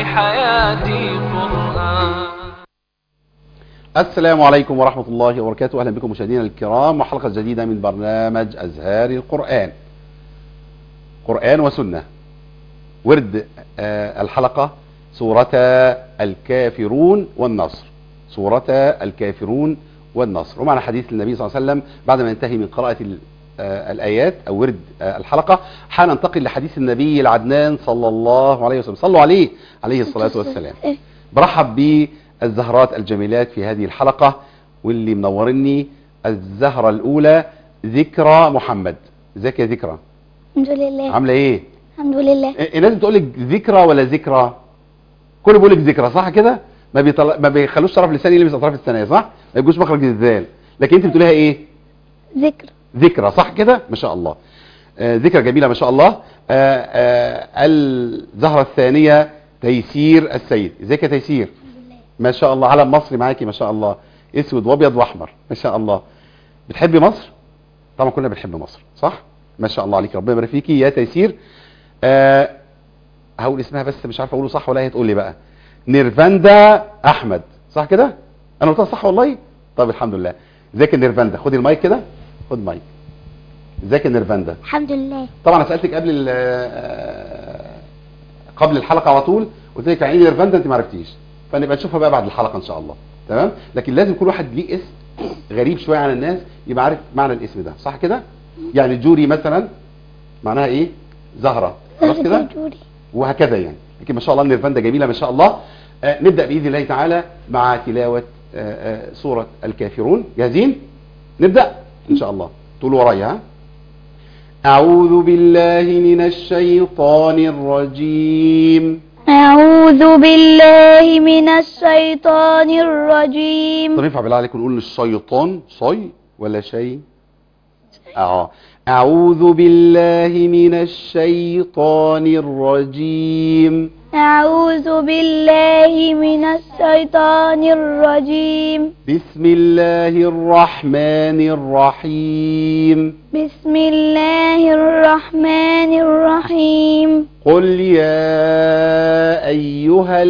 حياتي قرآن السلام عليكم ورحمة الله وبركاته أهلا بكم مشاهدينا الكرام وحلقة جديدة من برنامج أزهار القرآن قرآن وسنة ورد آه، الحلقة سورة الكافرون والنصر سورة الكافرون والنصر ومعنا حديث النبي صلى الله عليه وسلم بعد ما ينتهي من قراءة ال- آه، الآيات أو ورد آه، الحلقة حننتقل لحديث النبي العدنان صلى الله عليه وسلم صلوا عليه عليه الصلاة والسلام برحب بالزهرات الجميلات في هذه الحلقة واللي منورني الزهرة الأولى ذكرى محمد ازيك يا ذكرى الحمد لله عاملة ايه الحمد لله إيه، الناس بتقول لك ذكرى ولا ذكرى كله بيقول لك ذكرى صح كده ما بيطلع ما بيخلوش طرف لساني يلمس اطراف الثانيه صح ما يجوش مخرج الذال لكن انت بتقوليها ايه ذكر ذكرى صح كده ما شاء الله آه ذكرى جميله ما شاء الله آه آه الزهره الثانيه تيسير السيد ازيك يا تيسير ما شاء الله علم مصري معاكي ما شاء الله اسود وابيض واحمر ما شاء الله بتحبي مصر طبعا كلنا بنحب مصر صح ما شاء الله عليك ربنا يبارك فيكي يا تيسير آه هقول اسمها بس مش عارف اقوله صح ولا هي تقول لي بقى نيرفاندا احمد صح كده انا قلتها صح والله طب الحمد لله ازيك يا نيرفاندا خدي المايك كده خد مايك ازيك يا نيرفاندا الحمد لله طبعا انا سالتك قبل ال- آه، قبل الحلقه على طول قلت لك يعني ايه نيرفاندا انت ما عرفتيش فنبقى نشوفها بقى بعد الحلقه ان شاء الله تمام لكن لازم كل واحد ليه اسم غريب شويه عن الناس يبقى عارف معنى الاسم ده صح كده يعني جوري مثلا معناها ايه زهره خلاص كده جوري وهكذا يعني لكن ما شاء الله النيرفاندا جميله ما شاء الله آه نبدا باذن الله تعالى مع تلاوه آه آه سوره الكافرون جاهزين نبدا ان شاء الله تقولوا ورايا ها اعوذ بالله من الشيطان الرجيم أعوذ بالله من الشيطان الرجيم طب ينفع بالله عليكم نقول الشيطان صي ولا شيء اه اعوذ بالله من الشيطان الرجيم أعوذ بالله من الشيطان الرجيم بسم الله الرحمن الرحيم بسم الله الرحمن الرحيم قل يا أيها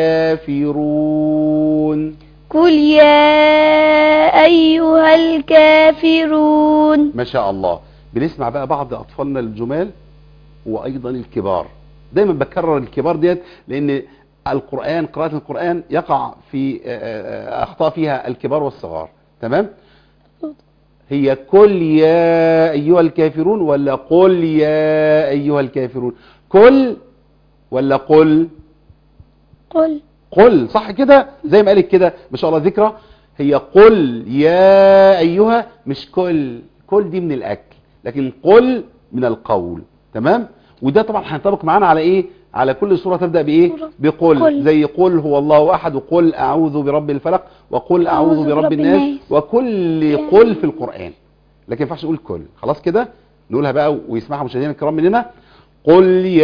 الكافرون قل يا أيها الكافرون ما شاء الله بنسمع بقى بعض أطفالنا الجمال وأيضا الكبار دايما بكرر الكبار ديت لأن القرآن قراءة القرآن يقع في آه، آه، أخطاء فيها الكبار والصغار تمام هي قل يا أيها الكافرون ولا قل يا أيها الكافرون كل ولا قل قل قل صح كده زي ما قالت كده ما شاء الله ذكرى هي قل يا ايها مش كل كل دي من الاكل لكن قل من القول تمام وده طبعا هينطبق معانا على ايه على كل سوره تبدا بايه سورة. بقل قل. زي قل هو الله احد وقل اعوذ برب الفلق وقل اعوذ برب الناس وكل قل في القران لكن ما ينفعش نقول كل خلاص كده نقولها بقى ويسمعها مشاهدينا الكرام مننا قل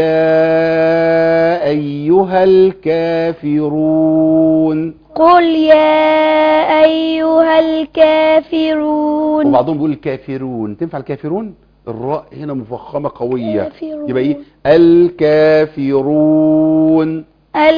يا ايها الكافرون قل يا أيها الكافرون وبعضهم بيقول الكافرون تنفع الكافرون الراء هنا مفخمه قويه كافرون. يبقى ايه الكافرون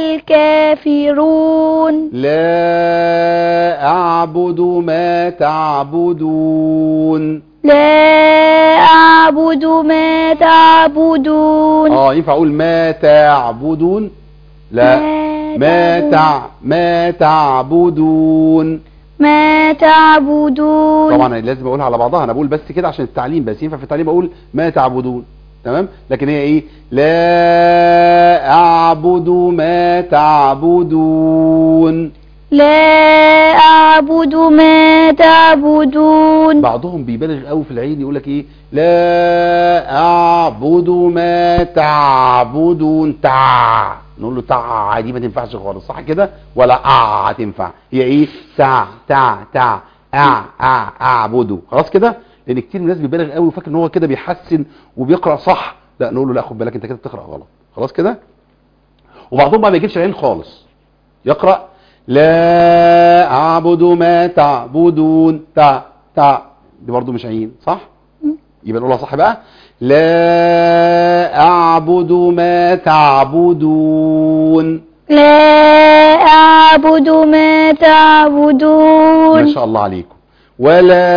الكافرون لا اعبد ما تعبدون لا أعبد ما تعبدون اه ينفع اقول ما تعبدون لا ما تعبدون. تع ما تعبدون ما تعبدون طبعا لازم اقولها على بعضها انا بقول بس كده عشان التعليم بس ينفع في التعليم اقول ما تعبدون تمام لكن هي ايه لا اعبد ما تعبدون لا أعبد ما تعبدون بعضهم بيبالغ قوي في العين يقول لك ايه لا اعبد ما تعبدون تع نقول له تع دي ما تنفعش خالص صح كده ولا ا تنفع هي ايه تع تع تع أع أع أعبده خلاص كده لان كتير من الناس بيبالغ قوي وفاكر ان هو كده بيحسن وبيقرا صح لا نقول له لا خد بالك انت كده بتقرا غلط خلاص كده وبعضهم بقى ما يجيبش العين خالص يقرا لا اعبد ما تعبدون تع تع دي برضو مش عين صح يبقى نقولها صح بقى لا اعبد ما تعبدون لا أعبد ما تعبدون ما شاء الله عليكم ولا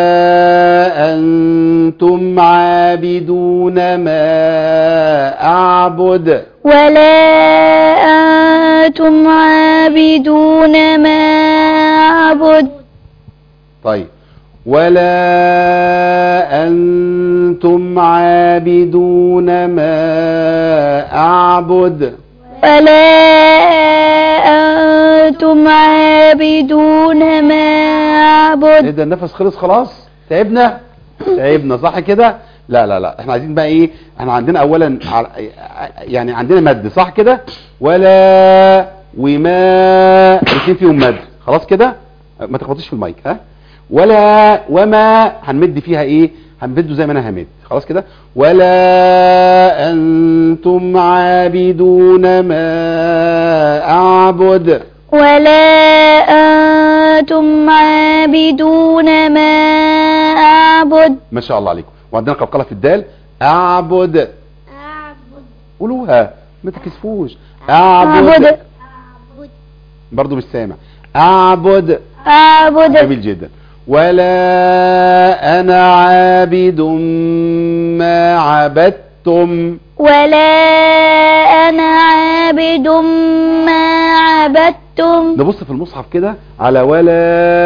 أنتم عابدون ما أعبد ولا أنتم عابدون ما أعبد طيب ولا أنتم عابدون ما أعبد ولا أنتم عابدون ما ايه أعبد ده النفس خلص خلاص تعبنا تعبنا صح كده لا لا لا احنا عايزين بقى ايه احنا عندنا اولا ع- يعني عندنا مد صح كده ولا وما الاثنين فيهم مد خلاص كده ما تخبطيش في المايك ها ولا وما هنمد فيها ايه هنمده زي ما انا همد خلاص كده ولا انتم عابدون ما اعبد ولا أنتم عابدون ما أعبد ما شاء الله عليكم وعندنا قلقله في الدال اعبد قولوها ما تكسفوش اعبد أعبد برضو مش سامع اعبد أعبد جميل جدا ولا انا عابد ما عبدتم ولا أنا عابد ما عبدتم نبص في المصحف كده على ولا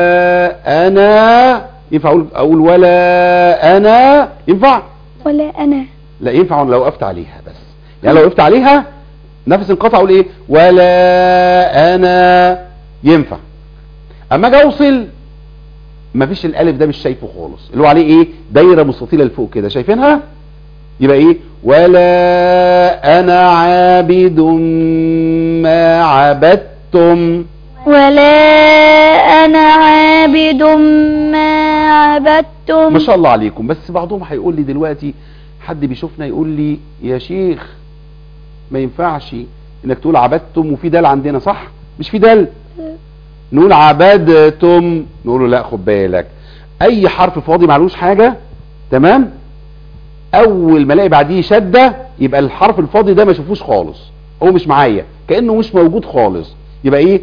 انا ينفع اقول اقول ولا انا ينفع ولا أنا لا ينفع لو وقفت عليها بس يعني لو وقفت عليها نفس انقطع اقول ايه ولا انا ينفع اما اجي اوصل مفيش الالف ده مش شايفه خالص اللي هو عليه ايه دايره مستطيله لفوق كده شايفينها يبقى ايه ولا انا عابد ما عبدتم ولا أنا عابد ما عبدتم ما شاء الله عليكم بس بعضهم هيقول لي دلوقتي حد بيشوفنا يقول لي يا شيخ ما ينفعش انك تقول عبدتم وفي دال عندنا صح مش في دال نقول عبدتم نقول له لا خد بالك اي حرف فاضي معلوش حاجه تمام اول ما الاقي بعديه شده يبقى الحرف الفاضي ده ما اشوفوش خالص هو مش معايا كانه مش موجود خالص يبقى ايه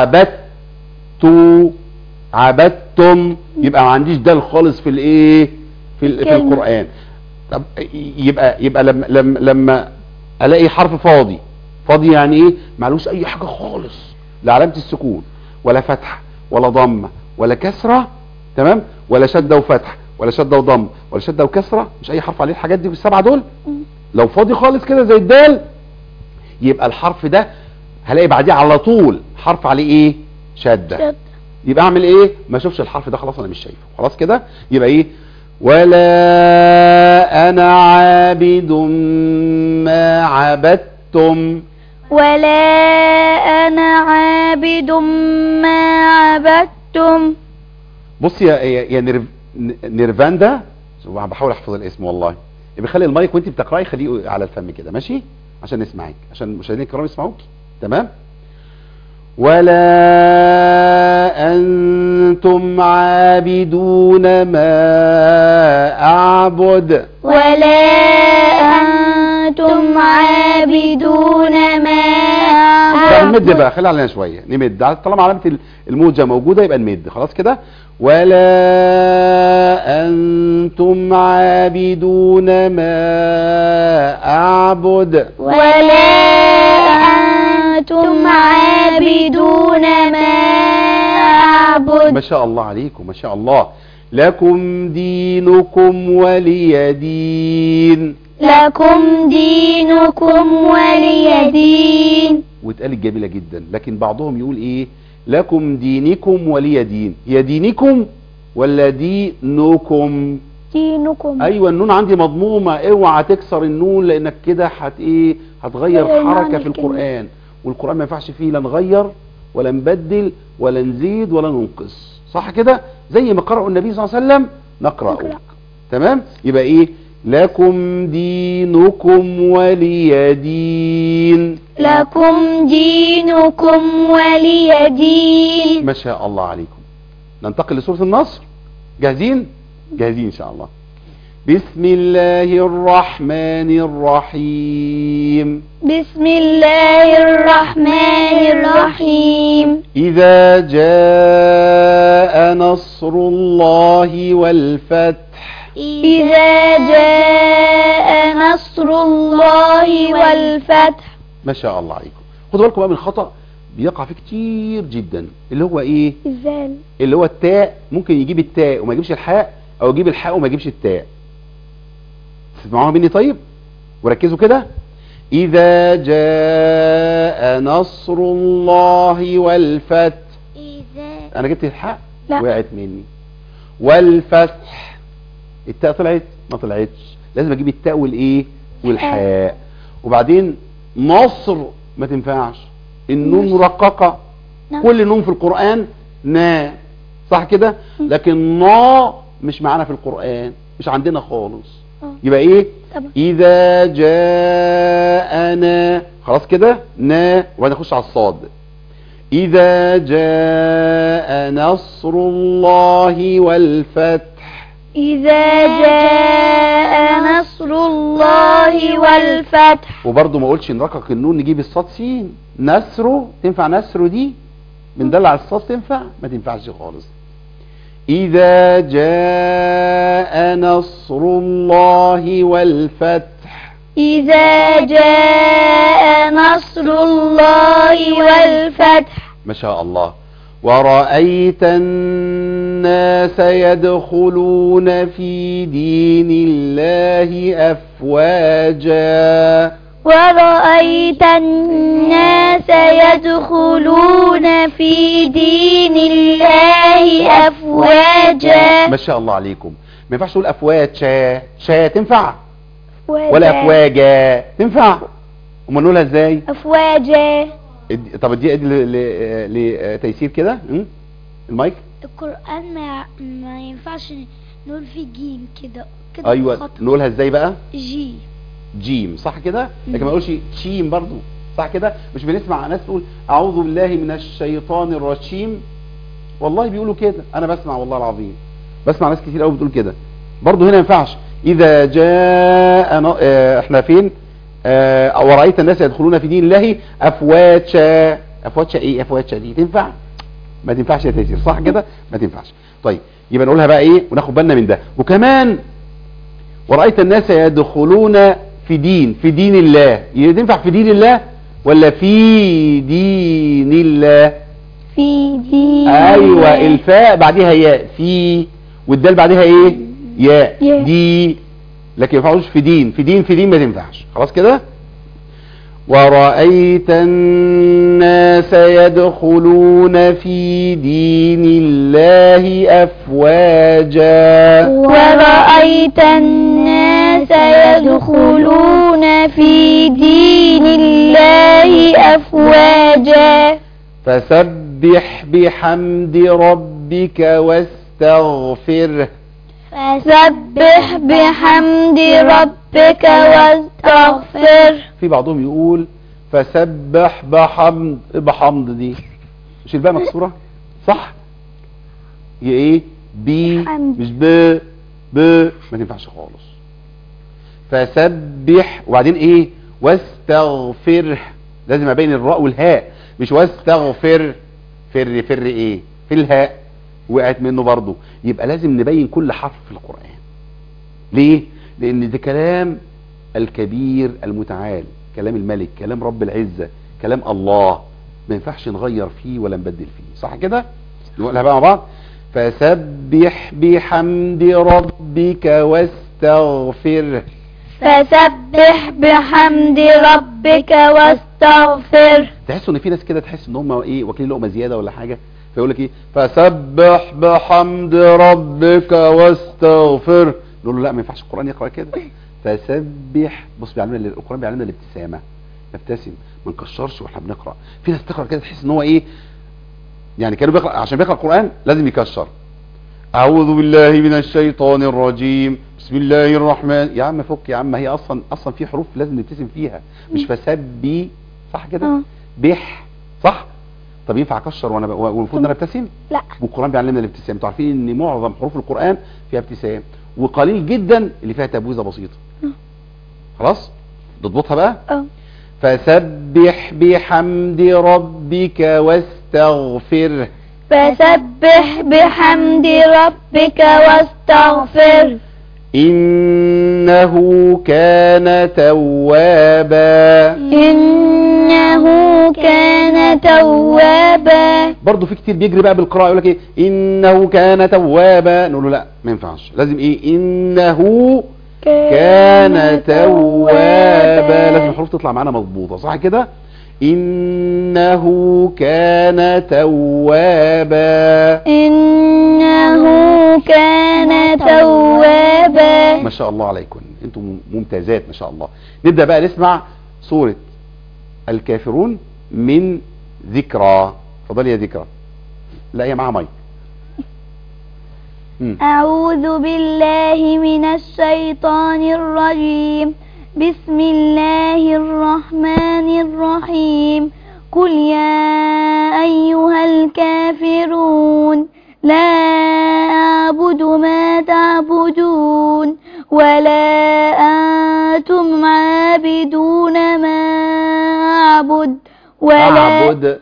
عبدتو عبدتم يبقى ما عنديش دال خالص في الايه في, ال- في كلمة. القران طب يبقى يبقى لما لما لما الاقي حرف فاضي فاضي يعني ايه معلوش اي حاجه خالص لا علامه السكون ولا فتحه ولا ضمه ولا كسره تمام ولا شده وفتح ولا شده وضم ولا شده وكسره مش اي حرف عليه الحاجات دي بالسبعه دول لو فاضي خالص كده زي الدال يبقى الحرف ده هلاقي بعديه على طول حرف عليه ايه شده شد. يبقى اعمل ايه ما اشوفش الحرف ده خلاص انا مش شايفه خلاص كده يبقى ايه ولا انا عابد ما عبدتم ولا أنا عابد ما عبدتم بص يا يا, يا نيرف نيرفاندا بحاول احفظ الاسم والله يبقى خلي المايك وانت بتقراي خليه على الفم كده ماشي عشان نسمعك عشان المشاهدين الكرام يسمعوك تمام ولا انتم عابدون ما اعبد ولا أنتم عابدون ما لا أعبد نمد بقى خلي علينا شويه نمد طالما علامه ال- الموجه موجوده يبقى نمد خلاص كده ولا انتم عابدون ما اعبد ولا أنتم عابدون ما أعبد ما شاء الله عليكم ما شاء الله لكم دينكم ولي دين لكم دينكم ولي دين واتقالت جميله جدا لكن بعضهم يقول ايه لكم دينكم ولي دين هي دينكم ولا دينكم دينكم ايوه النون عندي مضمومه اوعى تكسر النون لانك كده هت ايه هتغير غير حركه معنى في الكلمة. القران والقران ما ينفعش فيه لا نغير ولا نبدل ولا نزيد ولا ننقص صح كده زي ما قرأوا النبي صلى الله عليه وسلم نقرأه نقرأ. تمام يبقى ايه لكم دينكم ولي دين لكم دينكم ولي دين ما شاء الله عليكم ننتقل لسورة النصر جاهزين جاهزين ان شاء الله بسم الله الرحمن الرحيم بسم الله الرحمن الرحيم إذا جاء نصر الله والفتح إذا جاء نصر الله والفتح ما شاء الله عليكم خدوا بالكم بقى من خطأ بيقع فيه كتير جدا اللي هو ايه الزال اللي هو التاء ممكن يجيب التاء وما يجيبش الحاء او يجيب الحاء وما يجيبش التاء تسمعوها مني طيب وركزوا كده اذا جاء نصر الله والفتح إذا انا جبت الحاء لا. وقعت مني والفتح التاء طلعت ما طلعتش لازم اجيب التاء والايه والحاء وبعدين نصر ما تنفعش النون ماشي. مرققه نعم. كل نون في القران نا صح كده لكن نا مش معانا في القران مش عندنا خالص آه. يبقى ايه طبعا. اذا جاءنا خلاص كده نا وبعدين نخش على الصاد إذا جاء نصر الله والفتح إذا جاء نصر الله والفتح وبرضه ما اقولش نرقق النون نجيب الصاد سين نسره تنفع نسره دي بندلع الصاد تنفع ما تنفعش خالص إذا جاء نصر الله والفتح إذا جاء نصر الله والفتح ما شاء الله ورأيت الناس يدخلون في دين الله أفواجا ورأيت الناس يدخلون في دين الله أفواجا ما شاء الله عليكم ما ينفعش تقول أفواج شا شا تنفع ولا أفواجا أفواجا تنفع أما نقولها إزاي أفواجا ادي- طب دي ادي ل- ل- لتيسير كده م? المايك القرآن ما ما ينفعش نقول فيه جيم كده كده ايوه خط نقولها ازاي بقى جي جيم صح كده لكن ما اقولش شيم برضو صح كده مش بنسمع ناس تقول اعوذ بالله من الشيطان الرجيم والله بيقولوا كده انا بسمع والله العظيم بسمع ناس كتير قوي بتقول كده برضو هنا ما ينفعش اذا جاء ن- آه، احنا فين آه، ورأيت الناس يدخلون في دين الله افواجا افواجا ايه افواجا دي تنفع ما تنفعش يا تيسير صح كده ما تنفعش طيب يبقى نقولها بقى ايه وناخد بالنا من ده وكمان ورأيت الناس يدخلون في دين في دين الله ينفع في دين الله ولا في دين الله في دين ايوه الله. الفاء بعدها ياء في والدال بعدها ايه ياء ياء. دي لكن ما ينفعوش في دين في دين في دين ما تنفعش خلاص كده ورأيت الناس يدخلون في دين الله أفواجا ورأيت الناس يدخلون في دين الله أفواجا فسبح بحمد ربك واستغفره فسبح بحمد ربك واستغفر في بعضهم يقول فسبح بحمد بحمد دي مش الباء مكسوره صح هي ايه بي بحمد. مش ب ب ما تنفعش خالص فسبح وبعدين ايه واستغفر لازم ابين الراء والهاء مش واستغفر فر فر ايه في الهاء وقعت منه برضو يبقى لازم نبين كل حرف في القرآن ليه لان ده كلام الكبير المتعال كلام الملك كلام رب العزة كلام الله ما ينفعش نغير فيه ولا نبدل فيه صح كده نقولها بقى مع بعض فسبح بحمد ربك واستغفره فسبح بحمد ربك واستغفر تحسوا ان في ناس كده تحس ان هم ايه واكلين لقمه زياده ولا حاجه فيقول لك ايه فسبح بحمد ربك واستغفر نقول له لا ما ينفعش القران يقرا كده فسبح بص بيعلمنا القران بيعلمنا الابتسامه نبتسم ما نكشرش واحنا بنقرا في ناس تقرا كده تحس ان هو ايه يعني كانوا بيقرا عشان بيقرا القران لازم يكشر اعوذ بالله من الشيطان الرجيم بسم الله الرحمن يا عم فك يا عم هي اصلا اصلا في حروف لازم نبتسم فيها مش فسبي صح كده آه. بح صح طب ينفع اكشر وانا ب... والمفروض ان انا ابتسم لا والقران بيعلمنا الابتسام انتوا عارفين ان معظم حروف القران فيها ابتسام وقليل جدا اللي فيها تبويزه بسيطه خلاص نضبطها بقى اه فسبح بحمد ربك واستغفره فسبح بحمد ربك واستغفر إنه كان توابا إنه كان توابا برضه في كتير بيجري بقى بالقراءة يقول لك ايه إنه كان توابا نقول له لا ما ينفعش لازم ايه إنه كان توابا لازم الحروف تطلع معانا مظبوطة صح كده إنه كان توابا إنه كان توابا ما شاء الله عليكم انتم ممتازات ما شاء الله نبدأ بقى نسمع سورة الكافرون من ذكرى فضل يا ذكرى لا هي معاها مايك مم. أعوذ بالله من الشيطان الرجيم بسم الله الرحمن الرحيم قل يا أيها الكافرون لا أعبد ما تعبدون ولا أنتم عابدون ما أعبد ولا أعبد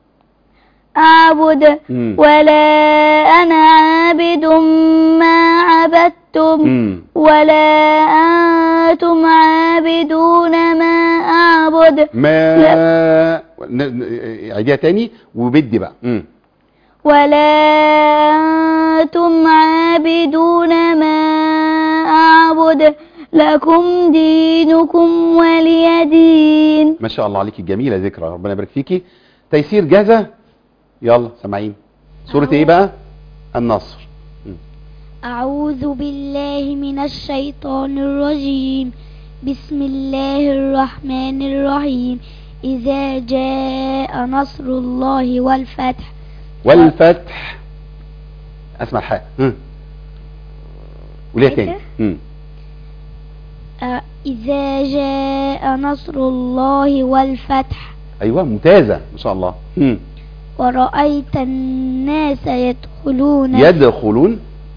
أعبد مم. ولا أنا عابد ما عبدتم مم. ولا أنتم عابدون ما أعبد ما ن- ن- عيديها تاني وبدي بقى مم. ولا أنتم عابدون ما أعبد لكم دينكم ولي دين ما شاء الله عليكي جميلة ذكرى ربنا يبارك فيكي تيسير جاهزة يلا سامعين سورة ايه بقى النصر مم. أعوذ بالله من الشيطان الرجيم بسم الله الرحمن الرحيم إذا جاء نصر الله والفتح والفتح اسمع الحاء مم. وليها إيه تاني ده؟ مم. آه، إذا جاء نصر الله والفتح ايوه ممتازة ما شاء الله مم. ورأيت الناس يدخلون يدخلون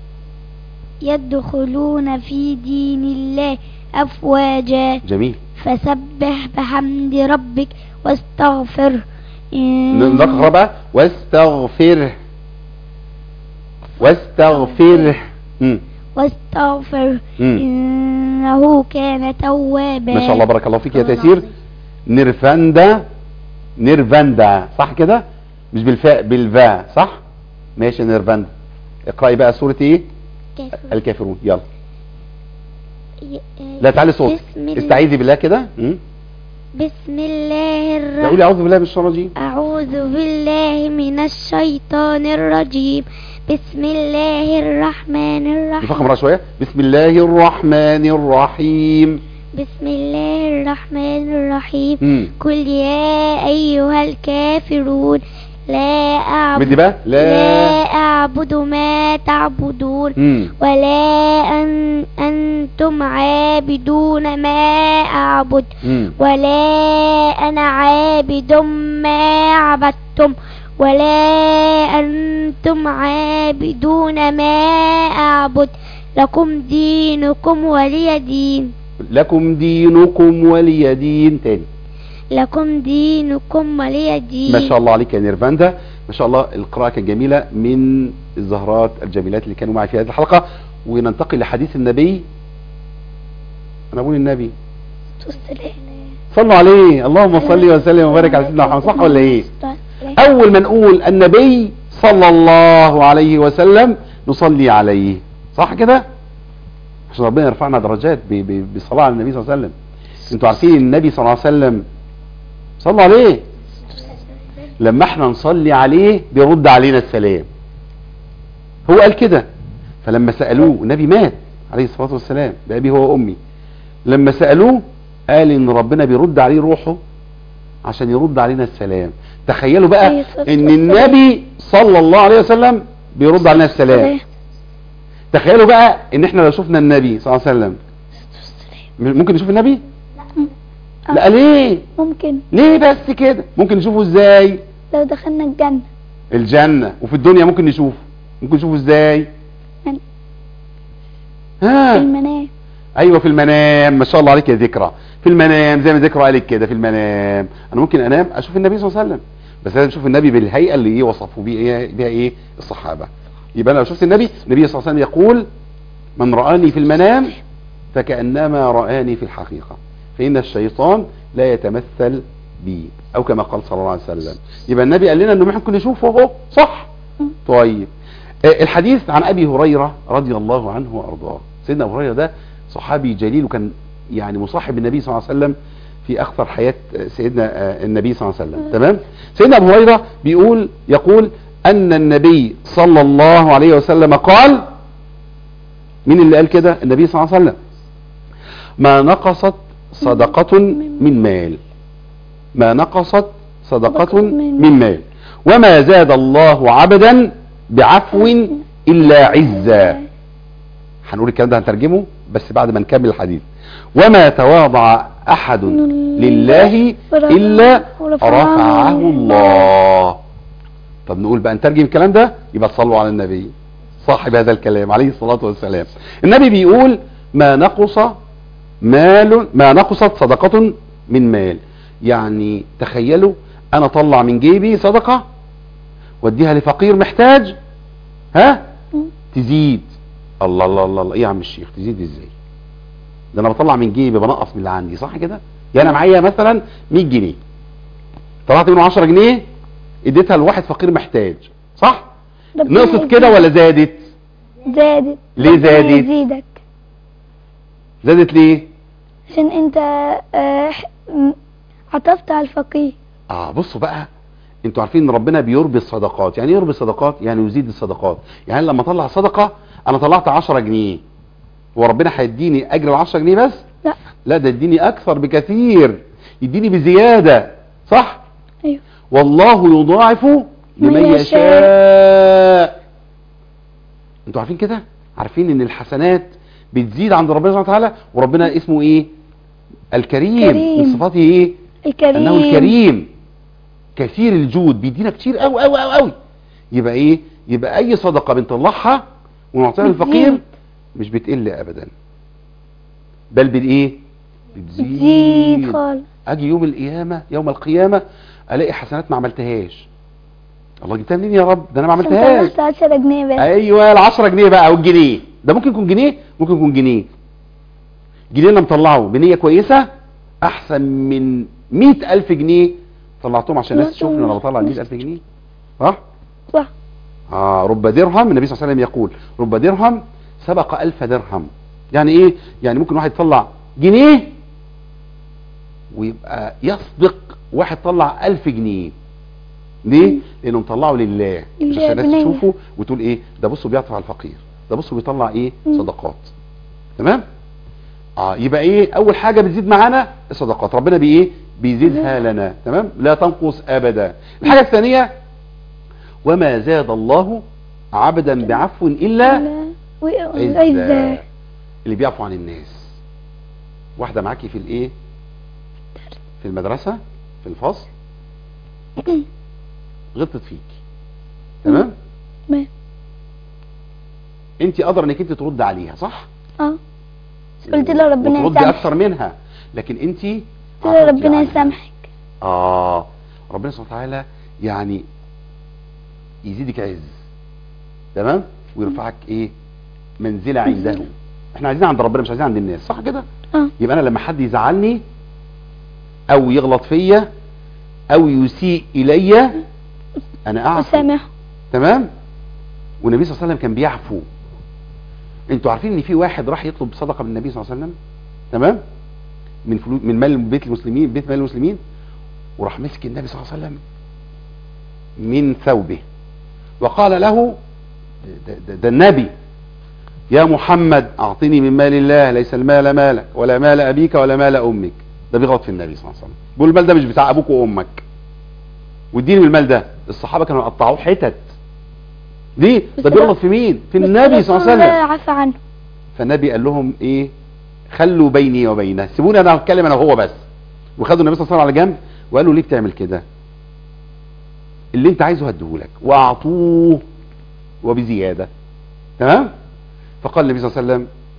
يدخلون في دين الله أفواجا جميل فسبح بحمد ربك واستغفر إن- نقرا بقى واستغفره واستغفره مم. واستغفر مم. إنه كان توابا ما شاء الله بارك الله فيك يا الله تيسير العظيم. نيرفاندا نيرفاندا صح كده مش بالفاء بالفاء صح ماشي نيرفاندا اقراي بقى سورة ايه كافر. الكافرون يلا ي- آه، لا تعالي صوت بسم الله- استعيذي بالله كده مم. بسم الله لا الرحمن قولي اعوذ بالله من الشيطان الرجيم أعوذ بالله من الشيطان الرجيم بسم الله الرحمن نفخم الرحيم مرة شوية بسم الله الرحمن الرحيم بسم الله الرحمن الرحيم مم. قل يا أيها الكافرون لا أعبد بدي بقى لا لا أعبد ما تعبدون مم. ولا أن أنتم عابدون ما أعبد مم. ولا أنا عابد ما عبدتم ولا أنتم عابدون ما أعبد لكم دينكم ولي دين لكم دينكم ولي دين تاني لكم دينكم ولي دين ما شاء الله عليك يا نيرفاندا ما شاء الله القراءة كانت جميلة من الزهرات الجميلات اللي كانوا معي في هذه الحلقة وننتقل لحديث النبي أنا أقول النبي صلوا عليه اللهم صل وسلم وبارك على سيدنا محمد صح ولا إيه أول ما نقول النبي صلى الله عليه وسلم نصلي عليه صح كده عشان ربنا يرفعنا درجات ب- ب- بالصلاة على النبي صلى الله عليه وسلم انتوا عارفين النبي صلى الله عليه وسلم صلوا عليه لما احنا نصلي عليه بيرد علينا السلام هو قال كده فلما سألوه النبي مات عليه الصلاة والسلام بأبي هو وأمي لما سألوه قال ان ربنا بيرد عليه روحه عشان يرد علينا السلام تخيلوا عليه بقى الصلاة ان والسلام. النبي صلى الله عليه وسلم بيرد علينا السلام تخيلوا بقى ان احنا لو شفنا النبي صلى الله عليه وسلم ممكن نشوف النبي لا ليه ممكن ليه بس كده ممكن نشوفه ازاي لو دخلنا الجنة الجنة وفي الدنيا ممكن نشوفه ممكن نشوفه ازاي من- ها في المنام ايوه في المنام ما شاء الله عليك يا ذكرى في المنام زي ما ذكرى قالت كده في المنام انا ممكن انام اشوف النبي صلى الله عليه وسلم بس لازم اشوف النبي بالهيئه اللي ايه وصفوا بيها ايه بيها ايه الصحابه يبقى انا لو شفت النبي النبي صلى الله عليه وسلم يقول من رآني في المنام فكأنما رآني في الحقيقة فإن الشيطان لا يتمثل بي أو كما قال صلى الله عليه وسلم يبقى النبي قال لنا أنه ممكن نشوفه اهو صح طيب آه، الحديث عن أبي هريرة رضي الله عنه وأرضاه سيدنا أبو هريرة ده صحابي جليل وكان يعني مصاحب النبي صلى الله عليه وسلم في أكثر حياة آه، سيدنا آه، النبي صلى الله عليه وسلم تمام سيدنا أبو هريرة بيقول يقول أن النبي صلى الله عليه وسلم قال مين اللي قال كده النبي صلى الله عليه وسلم ما نقصت صدقة من مال ما نقصت صدقة من مال وما زاد الله عبدا بعفو إلا عزا هنقول الكلام ده هنترجمه بس بعد ما نكمل الحديث وما تواضع أحد لله إلا رفعه الله طب نقول بقى نترجم الكلام ده يبقى تصلوا على النبي صاحب هذا الكلام عليه الصلاة والسلام النبي بيقول ما نقص مال ما نقصت صدقة من مال يعني تخيلوا انا اطلع من جيبي صدقة واديها لفقير محتاج ها تزيد الله الله الله, الله. ايه يا عم الشيخ تزيد ازاي ده انا بطلع من جيبي بنقص من اللي عندي صح كده يعني انا معايا مثلا 100 جنيه طلعت منه 10 جنيه اديتها لواحد فقير محتاج صح ربنا نقصت كده ولا زادت زادت ليه ربنا زادت؟ يزيدك زادت ليه عشان انت آه، م- عطفت على الفقير اه بصوا بقى انتوا عارفين ان ربنا بيربي الصدقات يعني ايه يربي الصدقات يعني يزيد الصدقات يعني لما اطلع صدقه انا طلعت 10 جنيه وربنا هيديني اجر ال 10 جنيه بس لا لا ده يديني اكثر بكثير يديني بزياده صح ايوه والله يضاعف لمن من يشاء. يشاء انتوا عارفين كده عارفين ان الحسنات بتزيد عند ربنا سبحانه وتعالى وربنا اسمه ايه الكريم كريم. من صفاته ايه الكريم انه الكريم كثير الجود بيدينا كتير قوي قوي قوي قوي يبقى ايه يبقى اي صدقه بنطلعها ونعطيها بتزيد. للفقير مش بتقل ابدا بل بالايه بتزيد بتزيد خالص اجي يوم القيامه يوم القيامه الاقي حسنات ما عملتهاش الله جبتها منين يا رب ده انا ما عشان عملتهاش طلعت 10 جنيه بس ايوه ال 10 جنيه بقى او الجنيه ده ممكن يكون جنيه ممكن يكون جنيه جنيه انا مطلعه بنيه كويسه احسن من 100000 جنيه طلعتهم عشان الناس تشوف ان انا بطلع 100000 جنيه صح صح اه رب درهم النبي صلى الله عليه وسلم يقول رب درهم سبق ألف درهم يعني ايه يعني ممكن واحد يطلع جنيه ويبقى يسبق واحد طلع ألف جنيه ليه لانه مطلعه لله مش لله عشان الناس بنية. تشوفه وتقول ايه ده بصوا بيعطف على الفقير ده بصوا بيطلع ايه مم. صدقات تمام اه يبقى ايه اول حاجه بتزيد معانا الصدقات ربنا بي ايه بيزيدها لنا تمام لا تنقص ابدا الحاجه الثانيه وما زاد الله عبدا بعفو الا عزة عزة اللي بيعفو عن الناس واحده معاكي في الايه في المدرسه في الفصل غلطت فيك تمام تمام. انت قادره انك انت ترد عليها صح اه قلت له ربنا وتردي يسامحك اكتر منها لكن انت قلت له ربنا يسامحك اه ربنا سبحانه وتعالى يعني يزيدك عز تمام ويرفعك ايه منزله عنده احنا عايزين عند ربنا مش عايزين عند الناس صح كده اه يبقى انا لما حد يزعلني او يغلط فيا او يسيء الي انا اعفو وسامحه تمام والنبي صلى الله عليه وسلم كان بيعفو انتوا عارفين ان في واحد راح يطلب صدقه من النبي صلى الله عليه وسلم تمام من فلوس من مال بيت المسلمين بيت مال المسلمين وراح مسك النبي صلى الله عليه وسلم من ثوبه وقال له ده, ده, ده النبي يا محمد اعطني من مال الله ليس المال مالك ولا مال ابيك ولا مال امك ده بيغلط في النبي صلى الله عليه وسلم بيقول المال ده مش بتاع ابوك وامك واديني من المال ده الصحابه كانوا يقطعوه حتت ليه بس ده ده- بيغلط في مين في بس النبي صلى الله عليه رسول وسلم عفى عنه فالنبي قال لهم ايه خلوا بيني وبينه سيبوني انا اتكلم انا وهو بس وخدوا النبي صلى الله عليه وسلم على جنب وقالوا ليه بتعمل كده اللي انت عايزه هديهولك واعطوه وبزياده تمام فقال النبي صلى الله عليه وسلم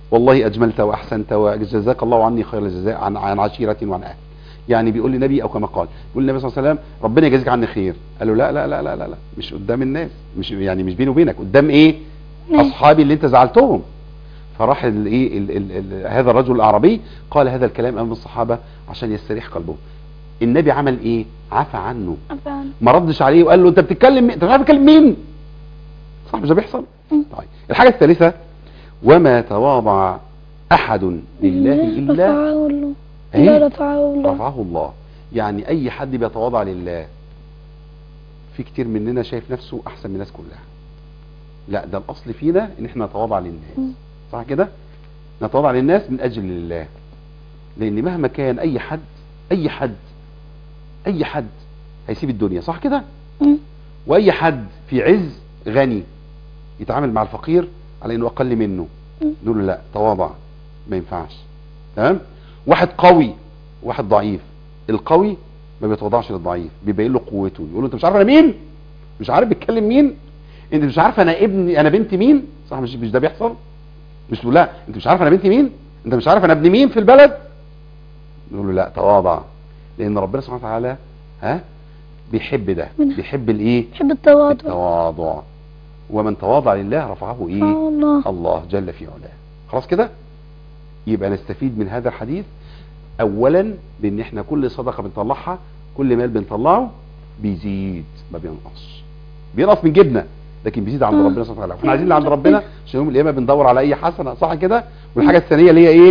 والله اجملت واحسنت وجزاك الله عني خير الجزاء عن عن عشيره وعن اهل يعني بيقول للنبي او كما قال بيقول النبي صلى الله عليه وسلم ربنا يجازيك عني خير قال له لا لا لا لا لا, لا مش قدام الناس مش يعني مش بيني وبينك قدام ايه ناس. اصحابي اللي انت زعلتهم فراح الايه ال- ال- ال- هذا الرجل الاعرابي قال هذا الكلام امام الصحابه عشان يستريح قلبهم النبي عمل ايه عفى عنه عفوا ما ردش عليه وقال له انت بتتكلم مين؟ انت مش عارف بتتكلم مين صح مش ده بيحصل مم. طيب الحاجه الثالثه وما تواضع احد لله الا رفعه الله إيه؟ إلا رفعه الله رفعه الله يعني اي حد بيتواضع لله في كتير مننا شايف نفسه احسن من الناس كلها لا ده الاصل فينا ان احنا نتواضع للناس مم. صح كده نتواضع للناس من اجل الله لان مهما كان اي حد اي حد اي حد هيسيب الدنيا صح كده مم. واي حد في عز غني يتعامل مع الفقير على انه اقل منه مم. نقول له لا تواضع ما ينفعش تمام واحد قوي واحد ضعيف القوي ما بيتواضعش للضعيف بيبين له قوته يقول له انت مش عارف انا مين مش عارف بيتكلم مين انت مش عارف انا ابني انا بنت مين صح مش مش ده بيحصل مش تقول لا انت مش عارف انا بنت مين انت مش عارف انا ابن مين في البلد نقول له لا تواضع لان ربنا سبحانه وتعالى ها بيحب ده منها. بيحب الايه بحب التواضع التواضع ومن تواضع لله رفعه ايه رفعه الله الله جل في علاه خلاص كده يبقى نستفيد من هذا الحديث اولا بان احنا كل صدقه بنطلعها كل مال بنطلعه بيزيد ما بينقصش بينقص من جبنا لكن بيزيد عند آه. ربنا سبحانه وتعالى احنا عايزين اللي عند ربنا عشان يوم القيامه بندور على اي حسنه صح كده والحاجه الثانيه اللي هي ايه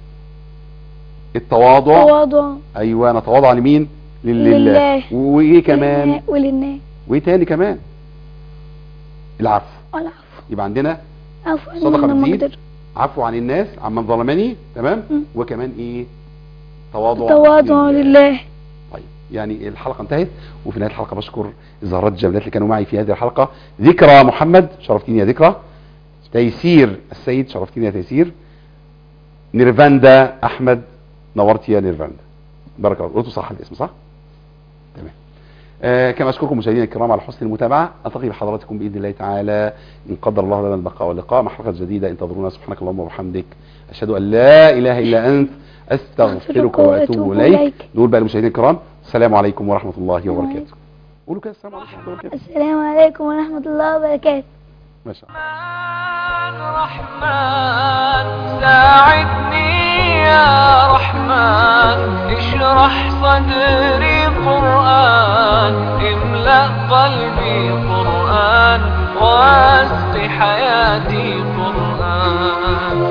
التواضع تواضع ايوه نتواضع لمين لله لله. وايه كمان للنا- وللناس وايه تاني كمان العفو والعفو يبقى عندنا عفوا عن صدقة من بتزيد. مقدر عفو عن الناس عمن ظلمني تمام مم. وكمان ايه تواضع تواضع لله طيب يعني الحلقه انتهت وفي نهايه الحلقه بشكر الزهرات الجميلات اللي كانوا معي في هذه الحلقه ذكرى محمد شرفتيني يا ذكرى تيسير السيد شرفتيني يا تيسير نيرفاندا احمد نورتي يا نيرفاندا بارك الله قلت صح الاسم صح تمام آه كما اشكركم مشاهدينا الكرام على حسن المتابعه التقي بحضراتكم باذن الله تعالى ان قدر الله لنا البقاء واللقاء مع حلقه جديده انتظرونا سبحانك اللهم وبحمدك اشهد ان لا اله الا انت استغفرك واتوب اليك نقول بقى للمشاهدين الكرام السلام عليكم ورحمه الله وبركاته قولوا كده السلام عليكم ورحمه الله وبركاته السلام عليكم ورحمة الله وبركاته ما شاء الله رحمن ساعدني يا رحمن اشرح صدري قرآن املأ قلبي قرآن واسق حياتي قرآن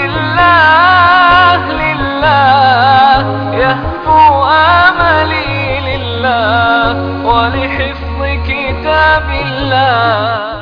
لله لله يهفو آملي لله ولحفظ كتاب الله